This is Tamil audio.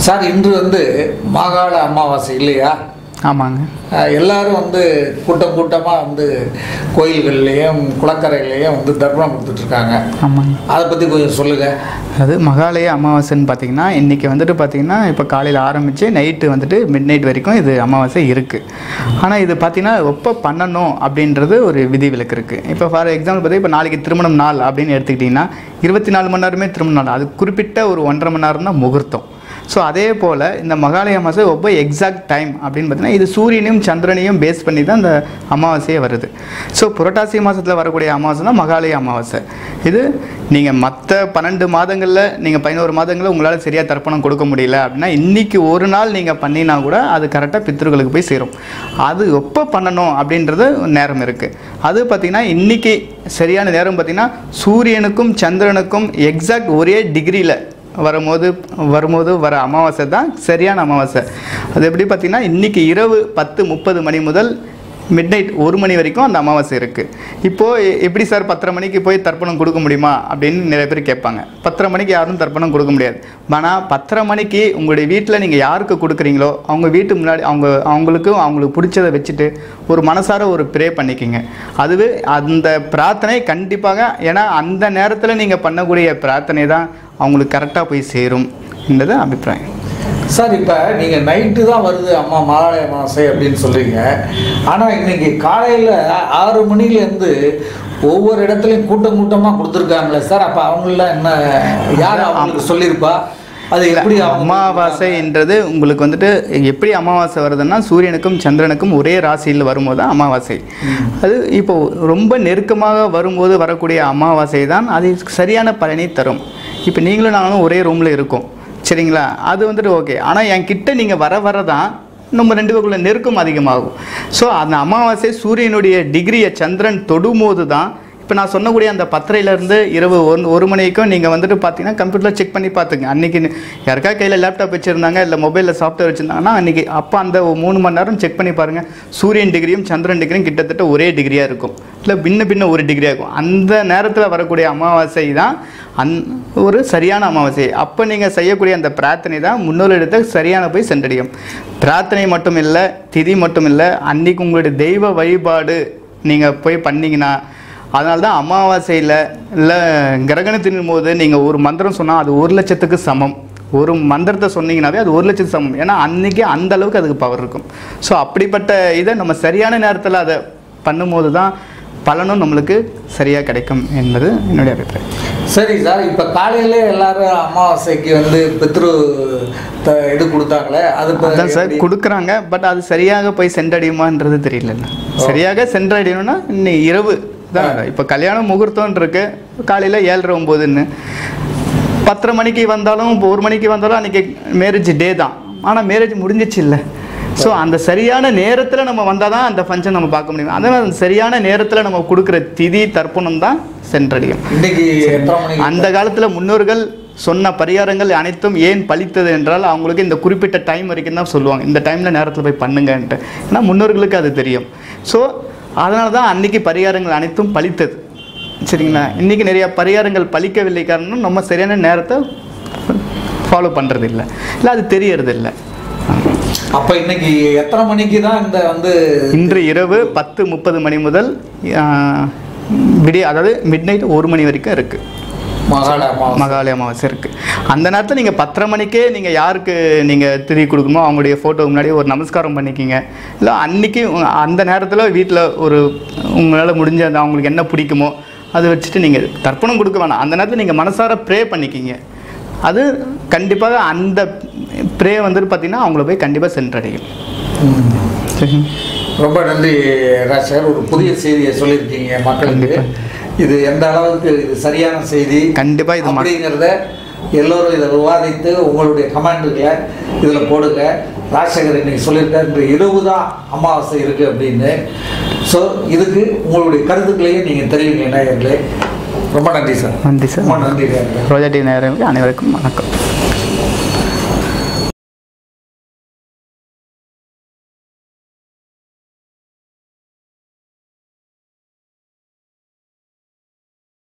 சார் இன்று வந்து மாகாள அமாவாசை இல்லையா ஆமாங்க அஹ் எல்லாரும் வந்து கூட்டம் கூட்டமாக வந்து கோயில்கள்லேயும் குளக்கரைகள்லேயும் வந்து தர்ப்பணம் கொடுத்துட்ருக்காங்க ஆமாங்க அதை பற்றி கொஞ்சம் சொல்லுங்கள் அது மகாலய அமாவாசைன்னு பார்த்தீங்கன்னா இன்றைக்கி வந்துட்டு பார்த்தீங்கன்னா இப்போ காலையில் ஆரம்பித்து நைட்டு வந்துட்டு மிட் நைட் வரைக்கும் இது அமாவாசை இருக்குது ஆனால் இது பார்த்தீங்கன்னா எப்போ பண்ணணும் அப்படின்றது ஒரு விதிவிலக்கு இருக்குது இப்போ ஃபார் எக்ஸாம்பிள் பார்த்தீங்கன்னா இப்போ நாளைக்கு திருமணம் நாள் அப்படின்னு எடுத்துக்கிட்டிங்கன்னா இருபத்தி நாலு மணி நேரமே திருமண நாள் அது குறிப்பிட்ட ஒரு ஒன்றரை மணி நேரம் தான் முகூர்த்தம் ஸோ அதே போல் இந்த மகாலய அமாவாசை ஒவ்வொரு எக்ஸாக்ட் டைம் அப்படின்னு பார்த்தீங்கன்னா இது சூரியனையும் சந்திரனையும் பேஸ் பண்ணி தான் இந்த அமாவாசையே வருது ஸோ புரட்டாசி மாதத்தில் வரக்கூடிய அமாவாசை தான் மகாலய அமாவாசை இது நீங்கள் மற்ற பன்னெண்டு மாதங்களில் நீங்கள் பதினோரு மாதங்களில் உங்களால் சரியாக தர்ப்பணம் கொடுக்க முடியல அப்படின்னா இன்றைக்கி ஒரு நாள் நீங்கள் பண்ணினா கூட அது கரெக்டாக பித்ருக்களுக்கு போய் சேரும் அது எப்போ பண்ணணும் அப்படின்றது நேரம் இருக்குது அது பார்த்திங்கன்னா இன்றைக்கி சரியான நேரம் பார்த்திங்கன்னா சூரியனுக்கும் சந்திரனுக்கும் எக்ஸாக்ட் ஒரே டிகிரியில் வரும்போது வரும்போது வர அமாவாசை தான் சரியான அமாவாசை அது எப்படி பார்த்தீங்கன்னா இன்றைக்கி இரவு பத்து முப்பது மணி முதல் மிட் நைட் ஒரு மணி வரைக்கும் அந்த அமாவாசை இருக்குது இப்போது எப்படி சார் பத்தரை மணிக்கு போய் தர்ப்பணம் கொடுக்க முடியுமா அப்படின்னு நிறைய பேர் கேட்பாங்க பத்தரை மணிக்கு யாரும் தர்ப்பணம் கொடுக்க முடியாது ஆனால் பத்தரை மணிக்கு உங்களுடைய வீட்டில் நீங்கள் யாருக்கு கொடுக்குறீங்களோ அவங்க வீட்டு முன்னாடி அவங்க அவங்களுக்கும் அவங்களுக்கு பிடிச்சதை வச்சுட்டு ஒரு மனசார ஒரு ப்ரே பண்ணிக்கிங்க அதுவே அந்த பிரார்த்தனை கண்டிப்பாக ஏன்னா அந்த நேரத்தில் நீங்கள் பண்ணக்கூடிய பிரார்த்தனை தான் அவங்களுக்கு கரெக்டாக போய் சேரும் என்றது அபிப்பிராயம் சார் இப்போ நீங்கள் நைட்டு தான் வருது அம்மா மாகாள அமாவாசை அப்படின்னு சொல்கிறீங்க ஆனால் இன்னைக்கு காலையில் ஆறு மணிலேருந்து ஒவ்வொரு இடத்துலையும் கூட்டம் கூட்டமாக கொடுத்துருக்காங்களே சார் அப்போ அவங்களாம் என்ன யார் அவங்களுக்கு சொல்லியிருப்பா அது எப்படி அவங்க அமாவாசைன்றது உங்களுக்கு வந்துட்டு எப்படி அமாவாசை வருதுன்னா சூரியனுக்கும் சந்திரனுக்கும் ஒரே ராசியில் வரும்போது தான் அமாவாசை அது இப்போ ரொம்ப நெருக்கமாக வரும்போது வரக்கூடிய அமாவாசை தான் அது சரியான பலனை தரும் இப்போ நீங்களும் நானும் ஒரே ரூமில் இருக்கோம் சரிங்களா அது வந்துட்டு ஓகே ஆனால் என் கிட்ட நீங்கள் வர வர தான் நம்ம ரெண்டு பேருக்குள்ள நெருக்கம் அதிகமாகும் ஸோ அந்த அமாவாசை சூரியனுடைய டிகிரியை சந்திரன் தொடும்போது தான் இப்போ நான் சொன்னக்கூடிய அந்த பத்தரையிலேருந்து இரவு ஒன் ஒரு மணிக்கும் நீங்கள் வந்துட்டு பார்த்தீங்கன்னா கம்ப்யூட்டரில் செக் பண்ணி பார்த்துங்க அன்றைக்கி யாருக்கா கையில் லேப்டாப் வச்சுருந்தாங்க இல்லை மொபைலில் சாஃப்ட்வேர் வச்சுருந்தாங்கன்னா அன்றைக்கி அப்போ அந்த மூணு மணி நேரம் செக் பண்ணி பாருங்கள் சூரியன் டிகிரியும் சந்திரன் டிகிரியும் கிட்டத்தட்ட ஒரே டிகிரியாக இருக்கும் இல்லை பின்ன பின்ன ஒரு டிகிரியாக இருக்கும் அந்த நேரத்தில் வரக்கூடிய அமாவாசை தான் அந் ஒரு சரியான அமாவாசை அப்போ நீங்கள் செய்யக்கூடிய அந்த பிரார்த்தனை தான் முன்னோரிடத்தை சரியான போய் சென்றடையும் பிரார்த்தனை மட்டும் இல்லை திதி மட்டும் இல்லை அன்றைக்கி உங்களுடைய தெய்வ வழிபாடு நீங்கள் போய் பண்ணீங்கன்னா அதனால தான் அமாவாசையில் இல்லை கிரகணத்தின் போது நீங்கள் ஒரு மந்திரம் சொன்னால் அது ஒரு லட்சத்துக்கு சமம் ஒரு மந்திரத்தை சொன்னீங்கன்னாவே அது ஒரு லட்சத்துக்கு சமம் ஏன்னா அன்றைக்கி அந்த அளவுக்கு அதுக்கு பவர் இருக்கும் ஸோ அப்படிப்பட்ட இதை நம்ம சரியான நேரத்தில் அதை பண்ணும்போது தான் பலனும் நம்மளுக்கு சரியாக கிடைக்கும் என்பது என்னுடைய அபிப்பிராயம் சரி சார் இப்போ காலையிலே எல்லாரும் அமாவாசைக்கு வந்து பித்ரு த- இது கொடுத்தாங்களே அது இப்ப அதான் சார் எப்படி? கொடுக்குறாங்க பட் அது சரியாக போய் சென்றடையுமான்றது தெரியலண்ணா சரியாக சென்றடையணும்னா இன்னைக்கு இரவு தான் இப்போ கல்யாண முகூர்த்தம் இருக்கு காலையில் ஏழரை ஒம்போதுன்னு பத்தரை மணிக்கு வந்தாலும் இப்போ ஒரு மணிக்கு வந்தாலும் அன்றைக்கி மேரேஜ் டே தான் ஆனால் மேரேஜ் முடிஞ்சிச்சு இல்லை ஸோ அந்த சரியான நேரத்தில் நம்ம வந்தால் தான் அந்த ஃபங்க்ஷன் நம்ம பார்க்க முடியும் அதனால் அந்த சரியான நேரத்தில் நம்ம கொடுக்குற திதி தர்ப்பணம் தான் சென்றடையும் இன்னைக்கு எத்தனை மணிக்கு அந்த காலத்தில் முன்னோர்கள் சொன்ன பரிகாரங்கள் அனைத்தும் ஏன் பலித்தது என்றால் அவங்களுக்கு இந்த குறிப்பிட்ட டைம் வரைக்கும் தான் சொல்லுவாங்க இந்த டைமில் நேரத்தில் போய் பண்ணுங்கன்ட்டு ஏன்னா முன்னோர்களுக்கு அது தெரியும் ஸோ அதனால தான் அன்னைக்கு பரிகாரங்கள் அனைத்தும் பலித்தது சரிங்களா இன்றைக்கி நிறைய பரிகாரங்கள் பலிக்கவில்லை காரணம் நம்ம சரியான நேரத்தை ஃபாலோ பண்ணுறது இல்லை இல்லை அது தெரியறது இல்லை அப்ப இன்னைக்கு எத்தனை மணிக்கு தான் இந்த வந்து இன்று இரவு பத்து முப்பது மணி முதல் ஆஹ், விடிய அதாவது மிட் நைட் ஒரு மணி வரைக்கும் இருக்குது மகாள அமாவாசை மகாலய அமாவாசை இருக்குது அந்த நேரத்தில் நீங்கள் பத்தரை மணிக்கே நீங்கள் யாருக்கு நீங்கள் திதி கொடுக்கணுமோ அவங்களுடைய ஃபோட்டோ முன்னாடி ஒரு நமஸ்காரம் பண்ணிக்கிங்க இல்லை அன்னைக்கு உங்க- அந்த நேரத்தில் வீட்டில் ஒரு உங்களால் முடிஞ்ச அந்த அவங்களுக்கு என்ன பிடிக்குமோ அதை வச்சுட்டு நீங்கள் தர்ப்பணம் கொடுக்க வேணாம் அந்த நேரத்தில் நீங்கள் மனசார ப்ரே பண்ணிக்கிங்க அது கண்டிப்பாக அந்த ப்ரே வந்துட்டு பார்த்தீங்கன்னா அவங்கள போய் கண்டிப்பாக சென்றடையும் சரிங்க ரொம்ப நன்றி ராஜர் ஒரு புதிய செய்தியை சொல்லியிருக்கீங்க மக்களுக்கு கண்டிப்பா. இது எந்த அளவுக்கு இது சரியான செய்தி கண்டிப்பா இது மக்- அப்படிங்கிறத எல்லோரும் இதை விவாதித்து உங்களுடைய கமெண்ட்டுகளை இதில் போடுங்க ராஜசேகர் இன்னைக்கு சொல்லியிருக்காரு இன்று இரவு தான் அமாவாசை இருக்குது அப்படின்னு ஸோ இதுக்கு உங்களுடைய கருத்துக்களையும் நீங்கள் தெரிவிங்க நேயர்களே ரொம்ப நன்றி சார் நன்றி சார் ரொம்ப நன்றி நேயர்களே ரோஜா டி நேயர்களுக்கு அனைவருக்கும் வணக்கம்